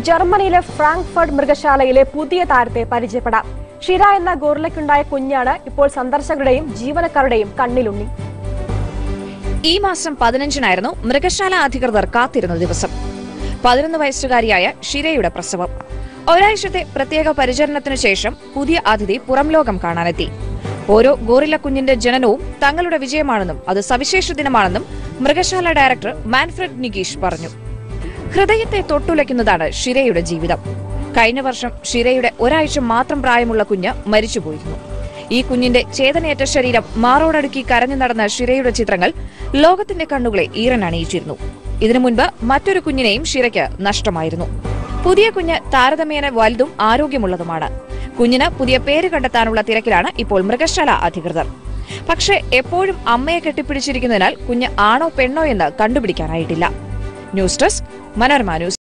ജർമ്മനിയിലെ ഫ്രാങ്ക്ഫർട്ട് മൃഗശാലയിലെ പുതിയ താരത്തെ പരിചയപ്പെടാം ഷിര എന്ന ഗോറിലയ്ക്കുണ്ടായ കുഞ്ഞാണ് ഇപ്പോൾ സന്ദർശകരുടെയും ജീവനക്കാരുടെയും കണ്ണിലുണ്ണി ഈ മാസം പതിനഞ്ചിനായിരുന്നു മൃഗശാല അധികൃതർ കാത്തിരുന്ന ദിവസം പതിനൊന്ന് വയസ്സുകാരിയായ ഷിരയുടെ പ്രസവം ഒരാഴ്ചത്തെ പ്രത്യേക പരിചരണത്തിനു ശേഷം പുതിയ അതിഥി പുറം ലോകം കാണാനെത്തി ഓരോ ഗോറില്ല കുഞ്ഞിന്റെ ജനനവും തങ്ങളുടെ വിജയമാണെന്നും അത് സവിശേഷ ദിനമാണെന്നും മൃഗശാല ഡയറക്ടർ മാൻഫ്രഡ് നിഗീഷ് പറഞ്ഞു ഹൃദയത്തെ തൊട്ടുലയ്ക്കുന്നതാണ് ഷിരയുടെ ജീവിതം കഴിഞ്ഞ വർഷം ഷിരയുടെ ഒരാഴ്ച മാത്രം പ്രായമുള്ള കുഞ്ഞ് മരിച്ചുപോയിരുന്നു ഈ കുഞ്ഞിന്റെ ചേതനയേറ്റ ശരീരം മാറോടടുക്കി കരഞ്ഞു നടന്ന ഷിരയുടെ ചിത്രങ്ങൾ ലോകത്തിന്റെ കണ്ണുകളെ ഈറനണിയിച്ചിരുന്നു ഇതിനു മുൻപ് മറ്റൊരു കുഞ്ഞിനെയും ഷിരയ്ക്ക് നഷ്ടമായിരുന്നു പുതിയ കുഞ്ഞ് താരതമ്യേന വലുതും ആരോഗ്യമുള്ളതുമാണ് കുഞ്ഞിന് പുതിയ പേര് കണ്ടെത്താനുള്ള തിരക്കിലാണ് ഇപ്പോൾ മൃഗശാല അധികൃതർ പക്ഷേ എപ്പോഴും അമ്മയെ കെട്ടിപ്പിടിച്ചിരിക്കുന്നതിനാൽ കുഞ്ഞ് ആണോ പെണ്ണോ എന്ന് കണ്ടുപിടിക്കാനായിട്ടില്ല ന്യൂസ് ഡെസ്ക് മനോരമ ന്യൂസ്